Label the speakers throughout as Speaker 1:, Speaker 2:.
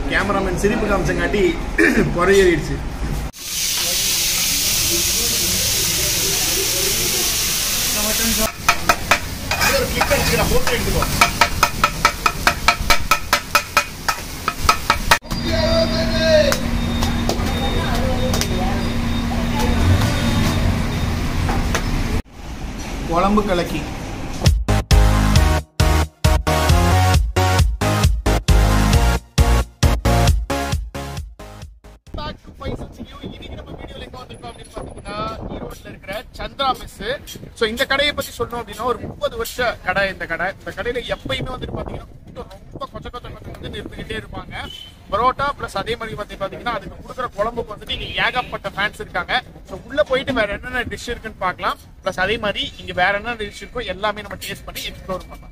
Speaker 1: Cameraman சிரிப்பு காமிச்சங்காட்டி குறையேறிடுச்சு ஒரு click அடிச்சுக்கிறேன் போட்டு எடுத்துக்கோ குழம்பு கலக்கி back to Five Cents View. இன்னைக்கு நம்ம வீடியோல எங்க வந்திருக்கோம் அப்படின்னு பாத்தீங்கன்னா, ஈரோட்ல இருக்கிற சந்திரா மெஸ் ஸோ இந்த கடையை பத்தி சொல்லணும் அப்படின்னா ஒரு முப்பது வருஷ கடை இந்த கடை இந்த கடையில எப்பயுமே வந்துட்டு பாத்தீங்கன்னா கூட்டம் ரொம்ப கொச்ச கொச்ச கொச்ச கொச்சன்னு இருந்துகிட்டே இருப்பாங்க பரோட்டா பிளஸ் அதே மாதிரி வந்து பாத்தீங்கன்னா அதுக்கு கொடுக்குற குழம்புக்கு வந்துட்டு இங்க ஏகப்பட்ட ஃபேன்ஸ் இருக்காங்க ஸோ உள்ள போயிட்டு வேற என்னென்ன டிஷ் இருக்குன்னு பார்க்கலாம் பிளஸ் அதே மாதிரி இங்க வேற என்ன டிஷ் இருக்கோ எல்லாமே நம்ம டேஸ்ட் பண்ணி எக்ஸ்ப்ளோர் பண்ணலாம்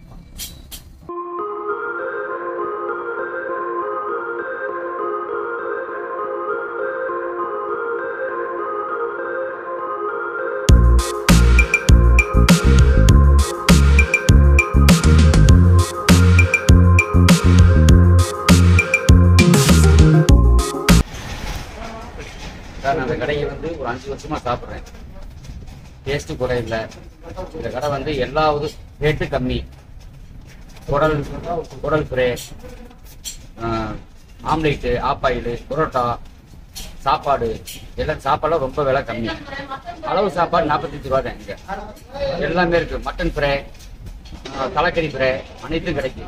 Speaker 2: சார் நான் அந்த கடையை வந்து ஒரு அஞ்சு வருஷமா சாப்பிட்றேன் டேஸ்ட்டு குறையில்லை இந்த கடை வந்து எல்லா இது ரேட்டு கம்மி குடல் குடல் ஃப்ரே ஆம்லேட்டு ஆப்பாயில் புரோட்டா சாப்பாடு எல்லாம் சாப்பாடுலாம் ரொம்ப விலை கம்மி அளவு சாப்பாடு நாற்பத்தஞ்சு ரூபா தான் இங்கே எல்லாமே இருக்கு மட்டன் ஃப்ரை தலைக்கறி ஃப்ரை அனைத்தும் கிடைக்கும்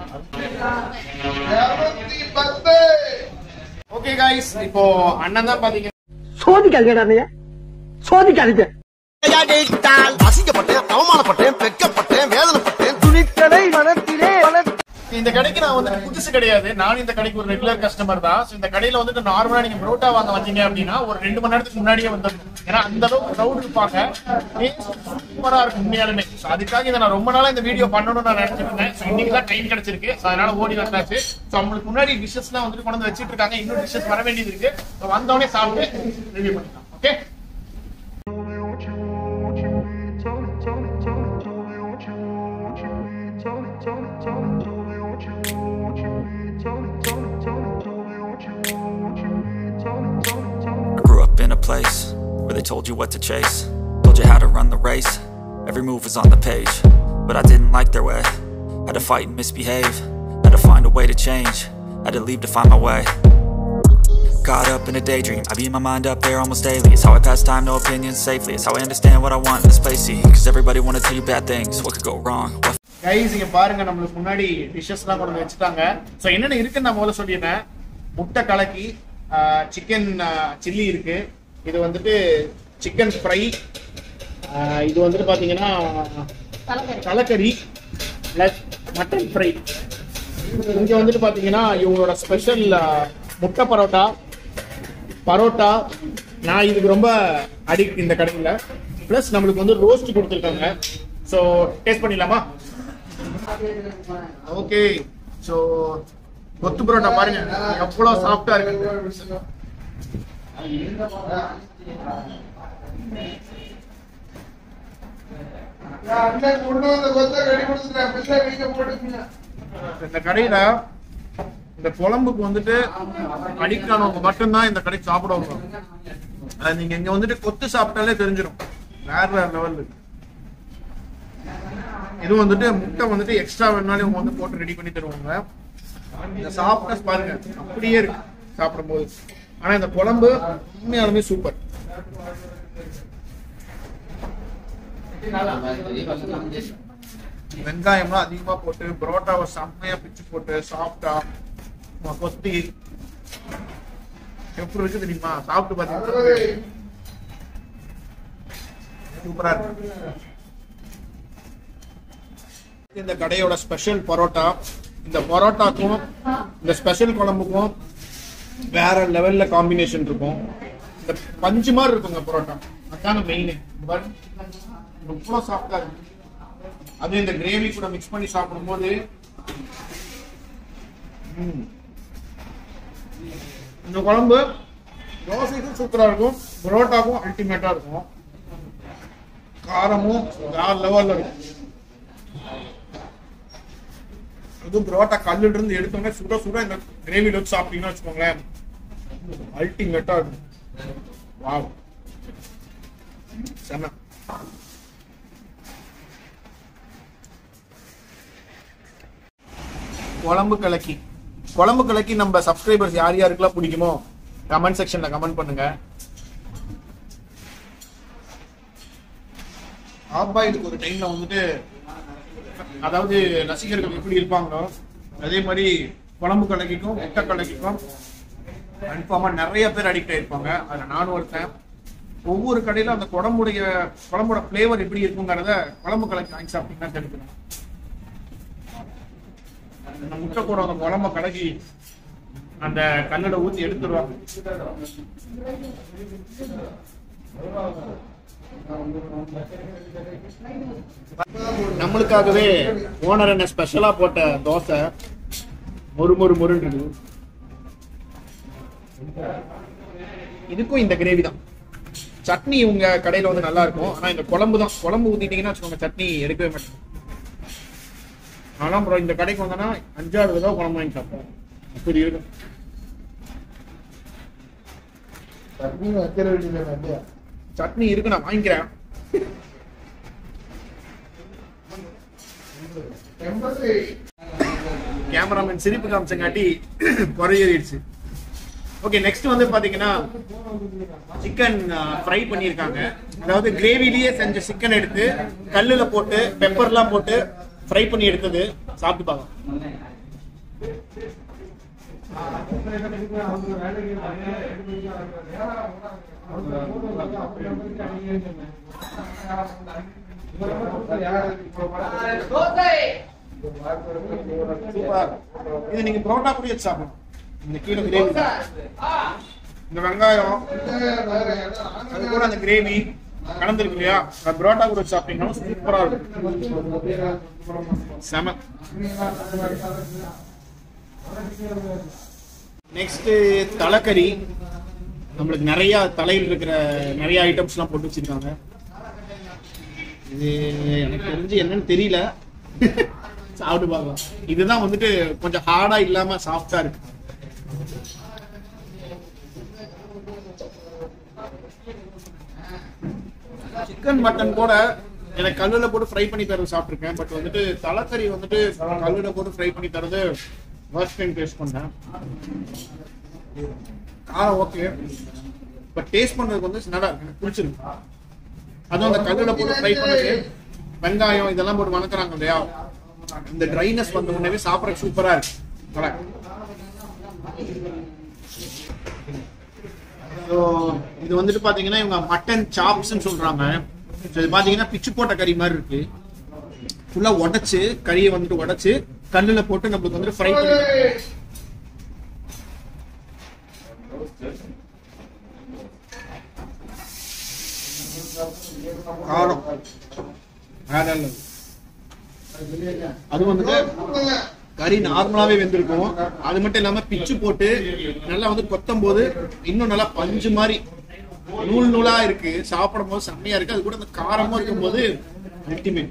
Speaker 1: ஓகே காய்ஸ் இப்போ அண்ணன் தான் பாத்தீங்கன்னா
Speaker 3: சோதிக்காதீங்கடா அண்ணைய சோதிக்காதீங்க
Speaker 4: அசிங்கப்பட்டேன் அவமானப்பட்டேன் வெட்கப்பட்டேன் வேதனைப்பட்டேன்
Speaker 3: துணிக்கடை மனத்திலே வளர்த்து
Speaker 1: இந்த கடைக்கு நான் வந்து புதுசு கிடையாது நானும் இந்த கடைக்கு ஒரு ரெகுலர் கஸ்டமர் தான் So, இந்த கடையில வந்துட்டு நார்மலா நீங்க புரோட்டா வாங்க வந்தீங்க அப்படின்னா ஒரு ரெண்டு மணி நேரத்துக்கு முன்னாடியே வந்துடணும் ஏன்னா அந்த அளவுக்கு க்ரௌட் இருப்பாங்க சூப்பரா இருக்கும் உண்மையாலுமே So, அதுக்காக இதை நான் ரொம்ப நாளா இந்த வீடியோ பண்ணணும்னு நான் நினைச்சிட்டு இருந்தேன் So, இன்னைக்கு தான் டைம் கிடைச்சிருக்கு So, அதனால ஓடி வந்தாச்சு ஸோ அவங்களுக்கு முன்னாடி டிஷஸ் எல்லாம் வந்துட்டு கொண்டு வந்து வச்சிட்டு இருக்காங்க இன்னும் டிஷஸ் வர வேண்டியது இருக்கு So, வந்தோடனே சாப்பிட்டு ரிவ்யூ பண்ணிக்கலாம் okay
Speaker 5: I grew up in a place where they told you what to chase, told you how to run the race. Every move was on the page, but I didn't like their way. Had to fight and misbehave, had to find a way to change, had to leave to find my way. Caught up in a daydream, I beat my mind up there almost daily. It's how I pass time, no opinions safely. It's how I understand what I want in this place. See, cause everybody wanna tell you bad things. What could go wrong? What
Speaker 1: guys இங்க பாருங்க நம்மளுக்கு முன்னாடி dishes எல்லாம் கொண்டு வந்து வச்சுட்டாங்க so என்னென்ன இருக்குன்னு நான் முதல்ல சொல்லிடுறேன் முட்டை கலக்கி சிக்கன் சில்லி இருக்கு இது வந்துட்டு சிக்கன் ஃப்ரை இது வந்துட்டு பாத்தீங்கன்னா தலைக்கறி பிளஸ் மட்டன் ஃப்ரை இங்க வந்துட்டு பாத்தீங்கன்னா இவங்களோட ஸ்பெஷல் முட்டை பரோட்டா பரோட்டா நான் இதுக்கு ரொம்ப அடிக்ட் இந்த கடையில் ப்ளஸ் நம்மளுக்கு வந்து ரோஸ்ட் கொடுத்துருக்காங்க ஸோ டேஸ்ட் பண்ணிடலாமா ஓகே ஸோ கொத்து பரோட்டா பாருங்க எவ்வளோ சாஃப்டா இருக்கு இந்த கடையில இந்த குழம்புக்கு வந்துட்டு அடிக்ட் ஆனவங்க மட்டும்தான் இந்த கடைக்கு சாப்பிடுவாங்க அது நீங்க இங்க வந்துட்டு கொத்து சாப்பிட்டாலே தெரிஞ்சிடும் வேற வேற லெவல் இது வந்துட்டு முட்டை வந்துட்டு எக்ஸ்ட்ரா வேணாலும் இவங்க வந்து போட்டு ரெடி பண்ணி தருவாங்க இந்த சாஃப்ட்னஸ் பாருங்க அப்படியே இருக்கு சாப்பிடும்போது ஆனா இந்த குழம்பு உண்மையாலுமே சூப்பர் வெங்காயம்லாம் அதிகமா போட்டு பரோட்டாவை செம்மையா பிச்சு போட்டு சாப்பிட்டா கொத்தி எப்படி இருக்கு தெரியுமா சாப்பிட்டு பாத்தீங்கன்னா சூப்பரா இருக்கு இந்த கடையோட ஸ்பெஷல் பரோட்டா இந்த பரோட்டாக்கும் இந்த ஸ்பெஷல் குழம்புக்கும் வேற லெவல்ல காம்பினேஷன் இருக்கும் இந்த பஞ்சு மாதிரி இருக்குங்க பரோட்டா அதாங்க மெயின் ரொம்ப சாஃப்டா இருக்கு அது இந்த கிரேவி கூட மிக்ஸ் பண்ணி சாப்பிடும்போது ம். இந்த குழம்பு தோசைக்கும் சூப்பரா இருக்கும் பரோட்டாக்கும் அல்டிமேட்டா இருக்கும் காரமும் வேற லெவல்ல இருக்கும் இதுவும் புரோட்டா கல்லுல இருந்து எடுத்தோன்னே சுட சுட இந்த கிரேவில வச்சு சாப்பிட்டீங்கன்னா வச்சுக்கோங்களேன் அல்டிமேட்டா இருக்கும் வாவ் செம குழம்பு கலக்கி குழம்பு கலக்கி நம்ம சப்ஸ்கிரைபர்ஸ் யார் யாருக்கெல்லாம் பிடிக்குமோ கமெண்ட் செக்ஷன்ல கமெண்ட் பண்ணுங்க ஆப்பாயிலுக்கு ஒரு டைம்ல வந்துட்டு அதாவது ரசிகர்கள் எப்படி இருப்பாங்களோ அதே மாதிரி குழம்பு கலக்கிக்கும் முட்டை கலக்கிக்கும் கன்ஃபார்மா நிறைய பேர் அடிக்ட் ஆயிருப்பாங்க அதுல நானும் ஒருத்தன் ஒவ்வொரு கடையில அந்த குழம்புடைய குழம்போட ஃபிளேவர் எப்படி இருக்குங்கிறத குழம்பு கலக்கி வாங்கி சாப்பிட்டீங்கன்னா தெரிஞ்சுக்கணும் அந்த முட்டை கூட அந்த குழம்ப கலக்கி அந்த கல்லுல ஊத்தி எடுத்துருவாங்க நம்மளுக்காகவே ஓனர் என்ன ஸ்பெஷலா போட்ட தோசை மொறு மொறு மொறுன்னு இருக்குது. இதுக்கும் இந்த கிரேவி தான் சட்னி உங்க கடையில வந்து நல்லா இருக்கும் ஆனா இந்த குழம்பு தான் குழம்பு ஊத்திட்டீங்கன்னா வச்சுக்கோங்க சட்னி எடுக்கவே மாட்டேன் ஆனா ப்ரோ இந்த கடைக்கு வந்தேன்னா அஞ்சாறு தடவை குழம்பு வாங்கி சாப்பிட்டேன் அப்படி இருக்கும் சட்னி இருக்கு நான் வாங்கிக்கிறேன் கேமராமேன் சிரிப்பு காமிச்சங்காட்டி குறையேறிடுச்சு ஓகே நெக்ஸ்ட் வந்து பாத்தீங்கன்னா சிக்கன் ஃப்ரை பண்ணியிருக்காங்க அதாவது கிரேவிலேயே செஞ்ச சிக்கன் எடுத்து கல்லுல போட்டு பெப்பர்லாம் போட்டு ஃப்ரை பண்ணி எடுத்தது சாப்பிட்டு பார்க்கலாம் சூப்பர் இது நீங்க புரோட்டா கூட வச்சு சாப்பிடணும் இந்த கீழே கிரேவி இந்த வெங்காயம் அது கூட அந்த கிரேவி கலந்துருக்கு இல்லையா அந்த புரோட்டா கூட வச்சு சாப்பிட்டீங்கன்னா சூப்பரா இருக்கும் செம நெக்ஸ்ட் தலைக்கறி நம்மளுக்கு நிறைய தலையில் இருக்கிற நிறைய ஐட்டம்ஸ்லாம் போட்டு வச்சிருக்காங்க இது எனக்கு தெரிஞ்சு என்னன்னு தெரியல சாப்பிட்டு பார்க்கலாம் இதுதான் வந்துட்டு கொஞ்சம் ஹார்டா இல்லாம சாஃப்டா இருக்கு சிக்கன் மட்டன் கூட எனக்கு கல்லுல போட்டு ஃப்ரை பண்ணி தரது சாப்பிட்டுருக்கேன் பட் வந்துட்டு தலைக்கறி வந்துட்டு கல்லுல போட்டு ஃப்ரை பண்ணி தரது ஃபர்ஸ்ட் டைம் டேஸ்ட் பண்ணேன் காரம் ஓகே பட் டேஸ்ட் பண்றதுக்கு வந்து நல்லா இருக்கு எனக்கு பிடிச்சிருக்கு அதுவும் அந்த கல்லுல போட்டு ஃப்ரை பண்ணது வெங்காயம் இதெல்லாம் போட்டு வணக்குறாங்க இல்லையா இந்த ட்ரைனஸ் வந்த உடனே சாப்பிடறதுக்கு சூப்பரா இருக்கு நல்லா இருக்கு. So, இது வந்துட்டு பாத்தீங்கன்னா இவங்க மட்டன் சாப்ஸ்னு சொல்றாங்க So, இது பாத்தீங்கன்னா பிச்சு போட்ட கறி மாதிரி இருக்கு ஃபுல்லா உடைச்சு கறியை வந்துட்டு உடைச்சு கல்லுல போட்டு நம்மளுக்கு வந்துட்டு ஃப்ரை பண்ணி காரம் வேற level. அது வந்துட்டு கறி நார்மலாவே வெந்திருக்கும் அது மட்டும் இல்லாம பிச்சு போட்டு நல்லா வந்து கொத்தும் போது இன்னும் நல்லா பஞ்சு மாதிரி நூல் நூலா இருக்கு சாப்பிடும் போது செம்மையா இருக்கு அது கூட அந்த காரமும் இருக்கும் போது அல்டிமேட்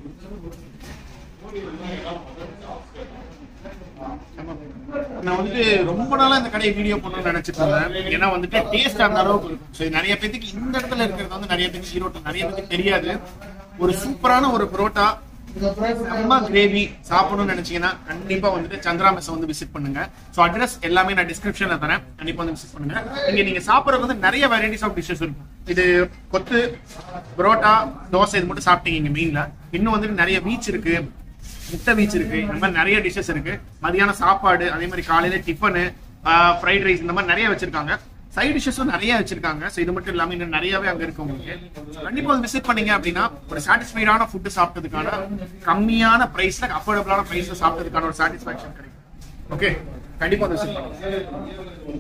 Speaker 1: நான் வந்துட்டு ரொம்ப நாளா இந்த கடையை வீடியோ பண்ணணும்னு நினைச்சிட்டு இருந்தேன் ஏன்னா வந்துட்டு டேஸ்ட் அந்த அளவுக்கு இருக்கும் So, இது நிறைய பேத்துக்கு இந்த இடத்துல இருக்கிறது வந்து நிறைய பேருக்கு ஈரோட்டில் நிறைய பேருக்கு தெரியாது ஒரு சூப்பரான ஒரு புரோட்டா செம்ம கிரேவி சாப்பிடணும்னு நினைச்சீங்கன்னா கண்டிப்பா வந்துட்டு சந்திரா மெஸ் வந்து விசிட் பண்ணுங்க சோ அட்ரஸ் எல்லாமே நான் டிஸ்கிரிப்ஷன்ல தரேன் கண்டிப்பா வந்து விசிட் பண்ணுங்க இங்க நீங்க சாப்பிடுறது வந்து நிறைய வெரைட்டிஸ் ஆஃப் டிஷ்ஷஸ் இருக்கும் இது கொத்து புரோட்டா தோசை இது மட்டும் சாப்பிட்டீங்க இங்க மீன்ல இன்னும் வந்துட்டு நிறைய பீச் இருக்கு முட்டை பீச் இருக்கு இந்த மாதிரி நிறைய டிஷ்ஷஸ் இருக்கு மதியானம் சாப்பாடு அதே மாதிரி காலையில டிஃபனு ஃப்ரைட் ரைஸ் இந்த மாதிரி நிறைய வச்சிருக்காங்க சைட் டிஷ்ஷஸும் நிறைய வச்சிருக்காங்க ஸோ இது மட்டும் இல்லாம இன்னும் நிறையவே அங்க இருக்கு உங்களுக்கு கண்டிப்பா வந்து விசிட் பண்ணீங்க அப்படின்னா ஒரு சாட்டிஸ்ஃபைடான ஃபுட் சாப்பிட்டதுக்கான கம்மியான பிரைஸ்ல அஃபோர்டபுளான பிரைஸ்ல சாப்பிட்டதுக்கான ஒரு சாட்டிஸ்ஃபேக்ஷன் கிடைக்கும் ஓகே கண்டிப்பா வந்து விசிட் பண்ணுங்க